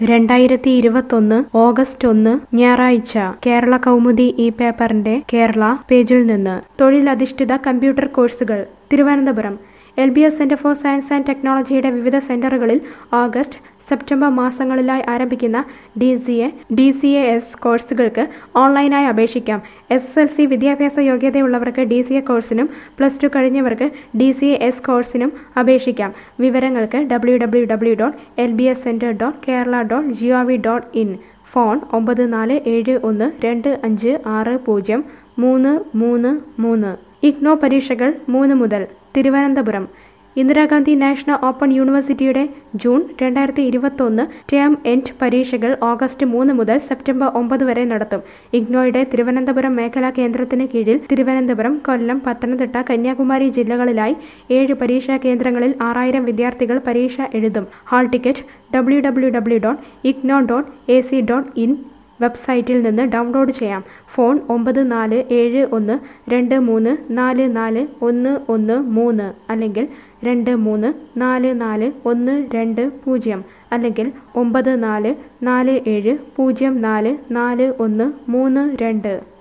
രണ്ടായിരത്തി ഇരുപത്തൊന്ന് ഓഗസ്റ്റ് ഒന്ന് ഞായറാഴ്ച കേരള കൗമുദി ഈ പേപ്പറിന്റെ കേരള പേജിൽ നിന്ന് തൊഴിലധിഷ്ഠിത കമ്പ്യൂട്ടർ കോഴ്സുകൾ Thiruvananthapuram L B S centre for science and ടെക്നോളജിയുടെ വിവിധ സെന്ററുകളിൽ ഓഗസ്റ്റ് സെപ്റ്റംബർ മാസങ്ങളിലായി ആരംഭിക്കുന്ന D C A D C A S കോഴ്സുകൾക്ക് ഓൺലൈനായി അപേക്ഷിക്കാം എസ് എസ് എൽ സി വിദ്യാഭ്യാസ യോഗ്യതയുള്ളവർക്ക് ഡി സി എ കോഴ്സിനും പ്ലസ് ടു കഴിഞ്ഞവർക്ക് ഡി സി എ എസ് കോഴ്സിനും അപേക്ഷിക്കാം വിവരങ്ങൾക്ക് W W W dot L B S centre dot Kerala dot G O V dot in phone ഒമ്പത് നാല് ഏഴ് ഒന്ന് രണ്ട് അഞ്ച് ആറ് പൂജ്യം മൂന്ന് മൂന്ന് മൂന്ന് ഇഗ്നോ പരീക്ഷകൾ മൂന്ന് മുതൽ തിരുവനന്തപുരം ഇന്ദിരാഗാന്ധി നാഷണൽ ഓപ്പൺ യൂണിവേഴ്സിറ്റിയുടെ ജൂൺ രണ്ടായിരത്തി ഇരുപത്തൊന്ന് ടേം എൻഡ് പരീക്ഷകൾ ഓഗസ്റ്റ് മൂന്ന് മുതൽ സെപ്റ്റംബർ ഒമ്പത് വരെ നടത്തും ഇഗ്നോയുടെ തിരുവനന്തപുരം മേഖലാ കേന്ദ്രത്തിന് കീഴിൽ തിരുവനന്തപുരം കൊല്ലം പത്തനംതിട്ട കന്യാകുമാരി ജില്ലകളിലായി ഏഴ് പരീക്ഷാ കേന്ദ്രങ്ങളിൽ ആറായിരം വിദ്യാർത്ഥികൾ പരീക്ഷ എഴുതും hall ticket W W W dot IGNOU dot A C dot in വെബ്സൈറ്റിൽ നിന്ന് ഡൗൺലോഡ് ചെയ്യാം ഫോൺ ഒമ്പത് നാല് ഏഴ് ഒന്ന് രണ്ട് മൂന്ന് നാല് നാല് ഒന്ന് ഒന്ന് മൂന്ന് അല്ലെങ്കിൽ രണ്ട് മൂന്ന് നാല് നാല് ഒന്ന് രണ്ട് പൂജ്യം അല്ലെങ്കിൽ ഒമ്പത് നാല് നാല് ഏഴ് പൂജ്യം നാല് നാല് ഒന്ന് മൂന്ന് രണ്ട്